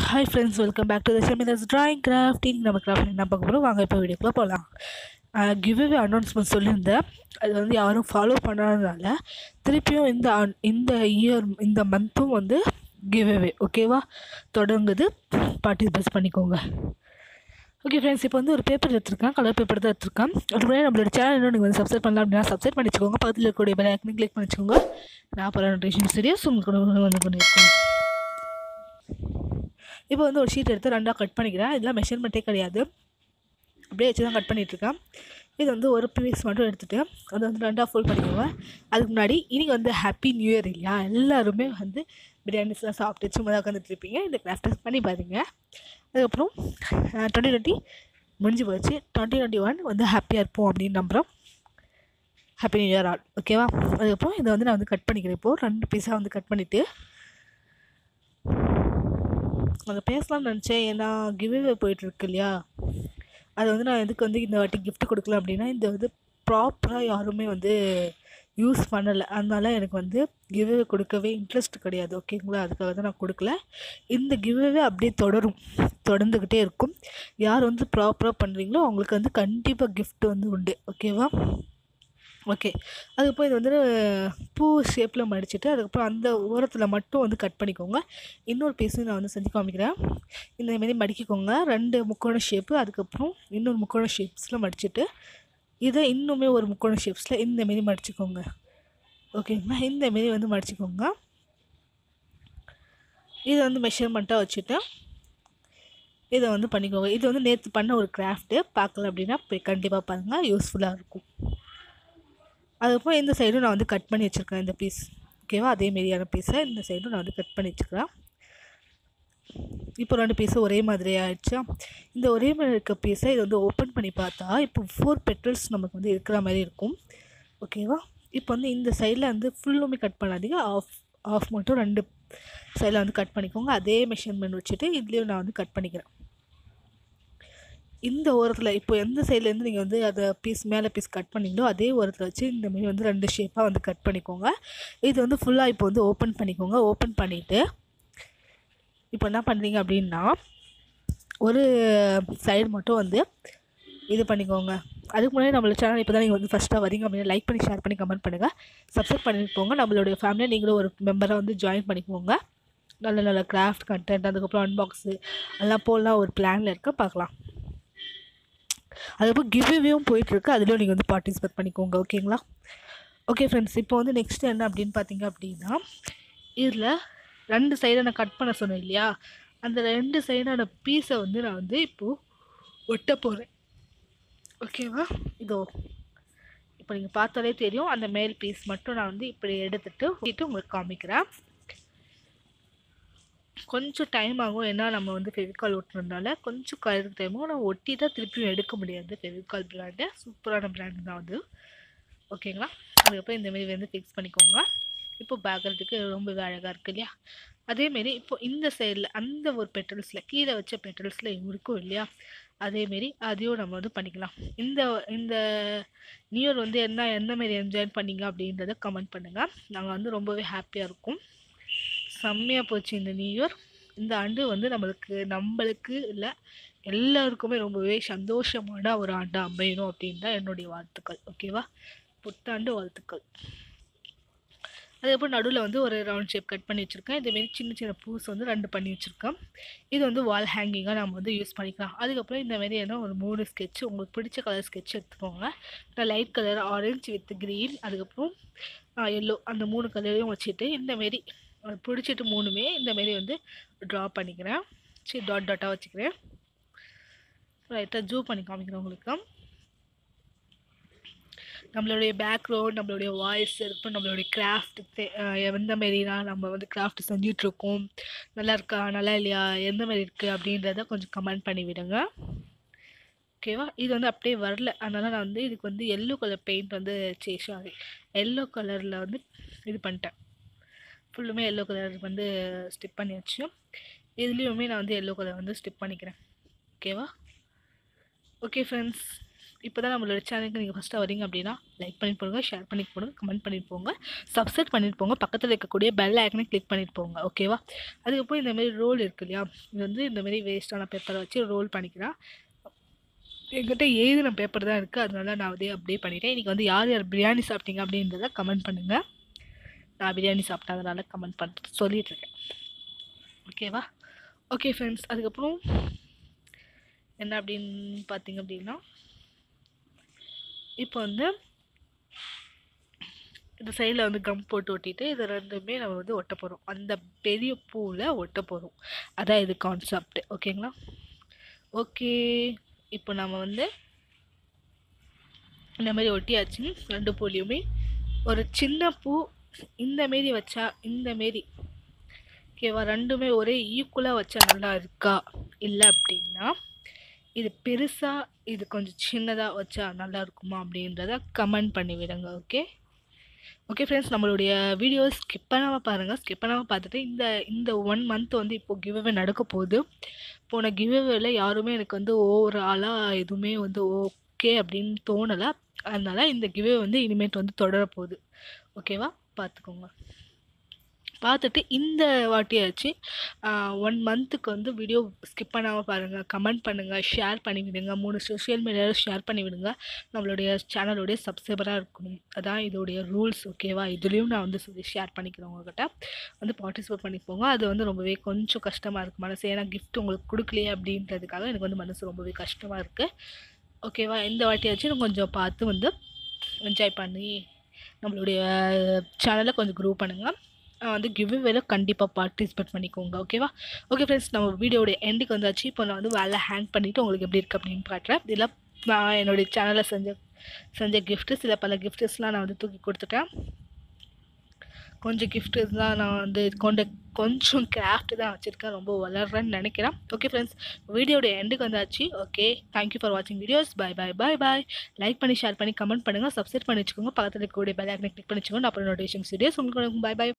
hi friends welcome back to the seminars drawing crafting நம்ம craft என்ன பார்க்க போகிறோம் வாங்க இப்போ வீடியோக்குள்ளே போகலாம் கிவ்அவே அனௌன்ஸ்மெண்ட் சொல்லியிருந்தேன் அது வந்து யாரும் ஃபாலோ பண்ணாதனால திருப்பியும் இந்த an- இந்த இயர் இந்த மந்த்தும் வந்து கிவ்அவே ஓகேவா தொடங்குது பார்ட்டிசிபேட் பண்ணிக்கோங்க ஓகே ஃப்ரெண்ட்ஸ் இப்போ வந்து ஒரு பேப்பர் எடுத்திருக்கேன் கலர் பேப்பர் தான் எடுத்திருக்கேன் அதுக்கு முன்னாடி நம்மளோட சேனல் இன்னும் நீங்கள் வந்து சப்ஸ்கிரைப் பண்ணலாம் அப்படின்னா சப்ஸ்கிரைப் பண்ணி வச்சுக்கோங்க பக்கத்தில் இருக்கக்கூடிய பெல் ஐக்கனை கிளிக் பண்ணி வச்சுக்கோங்க நான் அப்புறம் நோட்டிஃபிகேஷன் ஸ்டடியோஸ் உங்களுக்கு வந்து கொண்டு இருக்கேன் இப்போ வந்து ஒரு ஷீட் எடுத்து ரெண்டாக கட் பண்ணிக்கிறேன் இதெல்லாம் மெஷர்மெண்ட்டே கிடையாது அப்படியே வச்சு தான் கட் பண்ணிகிட்ருக்கேன் இது வந்து ஒரு பீஸ் மட்டும் எடுத்துகிட்டு அதை வந்து ரெண்டாக ஃபோல்ட் பண்ணிக்கோங்க அதுக்கு முன்னாடி இன்றைக்கி வந்து ஹாப்பி நியூ இயர் இல்லையா எல்லாருமே வந்து பிரியாணிஸ்லாம் சாப்பிட்டு சும்மா தான் உட்காந்துட்டு இருப்பீங்க இந்த கிராஃப்ட் பண்ணி பாருங்க அதுக்கப்புறம் டுவெண்ட்டி டுவெண்ட்டி முடிஞ்சு போச்சு டுவெண்ட்டி டுவெண்ட்டி ஒன் வந்து ஹாப்பியாக இருப்போம் அப்படின்னு நம்புகிறோம் ஹாப்பி நியூ இயர் ஆல் ஓகேவா அதுக்கப்புறம் இதை வந்து நான் வந்து கட் பண்ணிக்கிறேன் இப்போது ரெண்டு பீஸாக வந்து கட் பண்ணிவிட்டு அங்கே பேசலாம்னு நினச்சேன் ஏன்னா கிவ்அவே போயிட்டுருக்கு இல்லையா அது வந்து நான் எதுக்கு வந்து இந்த வாட்டி gift கொடுக்கல அப்படின்னா இந்த வந்து ப்ராப்பராக யாருமே வந்து யூஸ் பண்ணலை அதனால எனக்கு வந்து கிவ்அவே கொடுக்கவே இன்ட்ரெஸ்ட் கிடையாது ஓகேங்களா அதுக்காக தான் நான் கொடுக்கல இந்த கிவ்அவே அப்படியே தொடரும் தொடர்ந்துக்கிட்டே இருக்கும் யார் வந்து ப்ராப்பராக பண்ணுறீங்களோ அவங்களுக்கு வந்து கண்டிப்பாக gift வந்து உண்டு ஓகேவா ஓகே அதுக்கப்புறம் இது வந்து பூ ஷேப்பில் மடிச்சுட்டு அதுக்கப்புறம் அந்த ஓரத்தில் மட்டும் வந்து கட் பண்ணிக்கோங்க இன்னொரு பீஸும் நான் வந்து செஞ்சு காமிக்கிறேன் இந்த மாரி மடிக்கிக்கோங்க ரெண்டு முக்கோண ஷேப்பு அதுக்கப்புறம் இன்னொரு முக்கோண ஷேப்ஸில் மடிச்சுட்டு இதை இன்னுமே ஒரு முக்கோண ஷேப்ஸில் இந்த மாரி மடிச்சுக்கோங்க ஓகேங்களா இந்த மாரி வந்து மடிச்சுக்கோங்க இதை வந்து மெஷர்மெண்ட்டாக வச்சுட்டு இதை வந்து பண்ணிக்கோங்க இது வந்து நேற்று பண்ண ஒரு கிராஃப்ட்டு பார்க்கல அப்படின்னா போய் கண்டிப்பாக பாருங்கள் யூஸ்ஃபுல்லாக இருக்கும் அதுக்கப்புறம் இந்த சைடும் நான் வந்து கட் பண்ணி வச்சுருக்கேன் இந்த பீஸ் ஓகேவா அதே மாரியான பீஸை இந்த சைடும் நான் வந்து கட் பண்ணி வச்சுக்கிறேன் இப்போ ரெண்டு பீஸும் ஒரே மாதிரி ஆயிடுச்சா இந்த ஒரே மாதிரி இருக்க பீஸை இது வந்து ஓப்பன் பண்ணி பார்த்தா இப்போ ஃபோர் பெட்ரல்ஸ் நமக்கு வந்து இருக்கிற மாதிரி இருக்கும் ஓகேவா இப்போ வந்து இந்த சைடில் வந்து ஃபுல்லுமே கட் பண்ணாதீங்க ஆஃப் ஆஃப் மட்டும் ரெண்டு சைடில் வந்து கட் பண்ணிக்கோங்க அதே மெஷர்மெண்ட் வச்சுட்டு இதுலேயும் நான் வந்து கட் பண்ணிக்கிறேன் இந்த ஓரத்தில் இப்போ எந்த சைட்லேருந்து நீங்கள் வந்து அதை பீஸ் மேலே பீஸ் கட் பண்ணீங்களோ அதே ஓரத்தில் வச்சு இந்த மாதிரி வந்து ரெண்டு ஷேப்பாக வந்து கட் பண்ணிக்கோங்க இது வந்து ஃபுல்லாக இப்போ வந்து ஓப்பன் பண்ணிக்கோங்க ஓப்பன் பண்ணிவிட்டு இப்போ என்ன பண்ணுறீங்க அப்படின்னா ஒரு சைடு மட்டும் வந்து இது பண்ணிக்கோங்க அதுக்கு முன்னாடி நம்மளோட சேனல் இப்போ தான் நீங்கள் வந்து ஃபஸ்ட்டாக வரீங்க அப்படின்னா லைக் பண்ணி ஷேர் பண்ணி கமெண்ட் பண்ணுங்கள் சப்ஸ்கிரைப் பண்ணிட்டு போங்க நம்மளுடைய ஃபேமிலியை நீங்களும் ஒரு மெம்பராக வந்து ஜாயின் பண்ணிக்கோங்க நல்ல நல்ல கிராஃப்ட் கண்டென்ட் அதுக்கப்புறம் அன்பாக்ஸு எல்லாம் போடலாம் ஒரு பிளானில் இருக்க பார்க்கலாம் அதுக்கப்புறம் கிவ்வேவும் போயிட்டுருக்கு அதுலேயும் நீங்கள் வந்து பார்ட்டிசிபேட் பண்ணிக்கோங்க ஓகேங்களா ஓகே ஃப்ரெண்ட்ஸ் இப்போ வந்து நெக்ஸ்ட் என்ன அப்படின்னு பார்த்தீங்க அப்படின்னா இதில் ரெண்டு சைடை நான் கட் பண்ண சொன்னேன் இல்லையா அந்த ரெண்டு சைடான பீஸை வந்து நான் வந்து இப்போது ஒட்ட போகிறேன் ஓகேவா இதோ இப்போ நீங்கள் பார்த்தாலே தெரியும் அந்த மேல் பீஸ் மட்டும் நான் வந்து இப்படி எடுத்துட்டு ஒட்டிட்டு உங்களுக்கு காமிக்கிறேன் கொஞ்சம் டைம் ஆகும் ஏன்னா நம்ம வந்து ஃபெவிகால் ஒட்டுறதுனால கொஞ்சம் கலர் டைம் ஆகும் நான் ஒட்டி தான் திருப்பியும் எடுக்க முடியாது ஃபெவிகால் பிராண்டு சூப்பரான பிராண்டு தான் அது ஓகேங்களா அதுக்கப்புறம் இந்த மாதிரி வந்து ஃபிக்ஸ் பண்ணிக்கோங்க இப்போ பார்க்குறதுக்கு ரொம்பவே அழகாக இருக்கு இல்லையா அதேமாரி இப்போ இந்த சைடில் அந்த ஒரு பெட்ரோல்ஸில் கீழே வச்ச பெட்ரோல்ஸில் இருக்கும் இல்லையா அதேமாரி அதையும் நம்ம வந்து பண்ணிக்கலாம் இந்த இந்த நியூ இயர் வந்து என்ன எந்த மாரி என்ஜாய் பண்ணீங்க அப்படின்றத கமெண்ட் பண்ணுங்கள் நாங்கள் வந்து ரொம்பவே ஹாப்பியாக இருக்கோம் செம்மையாக போச்சு இந்த நியூ இயர் இந்த ஆண்டு வந்து நம்மளுக்கு நம்மளுக்கு இல்லை எல்லாருக்குமே ரொம்பவே சந்தோஷமான ஒரு ஆண்டு அமையணும் அப்படின்னு தான் என்னுடைய வாழ்த்துக்கள் ஓகேவா புத்தாண்டு வாழ்த்துக்கள் அதுக்கப்புறம் நடுவில் வந்து ஒரு ரவுண்ட் ஷேப் கட் பண்ணி வச்சுருக்கேன் இதேமாரி சின்ன சின்ன பூஸ் வந்து ரெண்டு பண்ணி வச்சுருக்கேன் இது வந்து வால் ஹேங்கிங்காக நம்ம வந்து யூஸ் பண்ணிக்கலாம் அதுக்கப்புறம் இந்த மாதிரி என்ன ஒரு மூணு ஸ்கெட்ச் உங்களுக்கு பிடிச்ச கலர் ஸ்கெட்ச் எடுத்துக்கோங்க நான் light colour orange with green அதுக்கப்புறம் எல்லோ அந்த மூணு கலரையும் வச்சுட்டு இந்தமாரி பிடிச்சிட்டு மூணுமே இந்தமாரி வந்து ட்ரா பண்ணிக்கிறேன் சரி டாட் டாட்டாக வச்சுக்கிறேன் லைட்டாக ஜூ பண்ணி காமிக்கிறேன் உங்களுக்கு நம்மளுடைய பேக்ரவுண்ட் நம்மளுடைய வாய்ஸ் இருக்கும் நம்மளுடைய கிராஃப்ட் எந்த மாரிலாம் நம்ம வந்து கிராஃப்ட் செஞ்சிட்ருக்கோம் நல்லா இருக்கா நல்லா இல்லையா எந்த மாதிரி இருக்குது அப்படின்றத கொஞ்சம் கமெண்ட் பண்ணி விடுங்க ஓகேவா இது வந்து அப்படியே வரல அதனால் நான் வந்து இதுக்கு வந்து எல்லோ கலர் பெயிண்ட் வந்து சே சாரி எல்லோ கலரில் வந்து இது பண்ணிட்டேன் ஃபுல்லுமே எல்லோ கலர் வந்து ஸ்டிப் பண்ணியாச்சு இதுலேயுமே நான் வந்து எல்லோ கலர் வந்து ஸ்டிப் பண்ணிக்கிறேன் ஓகேவா ஓகே ஃப்ரெண்ட்ஸ் இப்போ தான் நம்மளோட சேனலுக்கு நீங்கள் ஃபஸ்ட்டாக வரீங்க அப்படின்னா லைக் பண்ணிட்டு போங்க ஷேர் பண்ணிட்டு போங்க கமெண்ட் பண்ணிட்டு போங்க சப்ஸ்கிரைப் பண்ணிட்டு போங்க பக்கத்தில் இருக்கக்கூடிய பெல் ஐக்கனை கிளிக் பண்ணிட்டு போங்க ஓகேவா அதுக்கப்புறம் இந்த மாதிரி ரோல் இருக்கு இல்லையா இது வந்து இந்த மாதிரி வேஸ்ட்டான பேப்பரை வச்சு ரோல் பண்ணிக்கிறேன் என்கிட்ட எழுதின பேப்பர் தான் இருக்குது அதனால நான் அதே அப்படியே பண்ணிட்டேன் இன்றைக்கி வந்து யார் யார் பிரியாணி சாப்பிட்டீங்க அப்படின்றத கமெண்ட் பண்ணுங்கள் நான் பிரியாணி சாப்பிட்டேன் அதனால கமெண்ட் பண்ணிட்டு சொல்லிகிட்ருக்கேன் ஓகேவா ஓகே ஃப்ரெண்ட்ஸ் அதுக்கப்புறம் என்ன அப்படின்னு பார்த்தீங்க அப்படின்னா இப்போ வந்து இந்த சைடில் வந்து கம் போட்டு ஒட்டிட்டு இது ரெண்டுமே நம்ம வந்து ஒட்ட போகிறோம் அந்த பெரிய பூவில் ஒட்ட போகிறோம் அதான் இது கான்செப்ட் ஓகேங்களா ஓகே இப்போ நம்ம வந்து இந்த மாதிரி ஒட்டியாச்சு ரெண்டு பூலையுமே ஒரு சின்ன பூ இந்த மாரி வச்சா இந்த மாரி ஓகேவா ரெண்டுமே ஒரே ஈக்குவலாக வச்சா நல்லா இருக்கா இல்லை அப்படின்னா இது பெருசாக இது கொஞ்சம் சின்னதாக வச்சா நல்லா இருக்குமா அப்படின்றத கமெண்ட் பண்ணி விடுங்க ஓகே ஓகே ஃப்ரெண்ட்ஸ் நம்மளுடைய வீடியோ ஸ்கிப் பண்ணாமல் பாருங்கள் ஸ்கிப் பண்ணாமல் பார்த்துட்டு இந்த இந்த ஒன் மந்த் வந்து இப்போது கிவ்அவே நடக்க போகுது போன கிவ்அவேல யாருமே எனக்கு வந்து ஓவராலாக எதுவுமே வந்து ஓகே அப்படின்னு தோணலை அதனால் இந்த கிவ்அவே வந்து இனிமேட் வந்து தொடர போகுது ஓகேவா பார்த்துக்கோங்க பார்த்துட்டு இந்த வாட்டியாச்சு ஒன் மந்த்துக்கு வந்து வீடியோ ஸ்கிப் பண்ணாமல் பாருங்கள் கமெண்ட் பண்ணுங்கள் ஷேர் பண்ணி விடுங்க மூணு சோஷியல் மீடியாவில் ஷேர் பண்ணி விடுங்க நம்மளுடைய சேனலுடைய சப்ஸ்கிரைபராக இருக்கணும் அதான் இதோடைய ரூல்ஸ் ஓகேவா இதுலேயும் நான் வந்து சொல்லி ஷேர் பண்ணிக்கிறேன் உங்கள்கிட்ட வந்து பார்ட்டிசிபேட் பண்ணிப்போங்க அது வந்து ரொம்பவே கொஞ்சம் கஷ்டமாக இருக்குது மனசு ஏன்னா கிஃப்ட் உங்களுக்கு கொடுக்கலையே அப்படின்றதுக்காக எனக்கு வந்து மனசு ரொம்பவே கஷ்டமாக இருக்குது ஓகேவா இந்த வாட்டியாச்சும் கொஞ்சம் பார்த்து வந்து என்ஜாய் பண்ணி நம்மளுடைய சேனலை கொஞ்சம் க்ரோ பண்ணுங்கள் வந்து கிவ்வேல கண்டிப்பாக பார்ட்டிசிபேட் பண்ணிக்கோங்க ஓகேவா ஓகே ஃப்ரெண்ட்ஸ் நம்ம வீடியோடைய எண்டுக்கு வந்தாச்சு இப்போ நான் வந்து வேலை ஹேங் பண்ணிவிட்டு உங்களுக்கு எப்படி இருக்குது அப்படின்னு காட்டுறேன் இதில் நான் என்னுடைய சேனலில் செஞ்ச செஞ்ச கிஃப்ட்டு சில பல கிஃப்ட்ஸ்லாம் நான் வந்து தூக்கி கொடுத்துட்டேன் கொஞ்சம் கிஃப்ட் தான் நான் வந்து கொண்ட கொஞ்சம் கிராஃப்ட் தான் வச்சுருக்கேன் ரொம்ப வளர்றேன்னு நினைக்கிறேன் ஓகே ஃப்ரெண்ட்ஸ் வீடியோட எண்டுக்கு வந்தாச்சு ஓகே தேங்க்யூ ஃபார் வாட்சிங் videos bye bye bye bye like பண்ணி ஷேர் பண்ணி கமெண்ட் பண்ணுங்கள் சப்ஸ்கிரைப் பண்ணி வச்சுக்கோங்க பக்கத்தில் இருக்கக்கூடிய பெல் ஐக்கனை கிளிக் பண்ணி வச்சுக்கோங்க அப்புறம் நோட்டிஃபிகேஷன் வீடியோஸ் உங்களுக்கு பை பை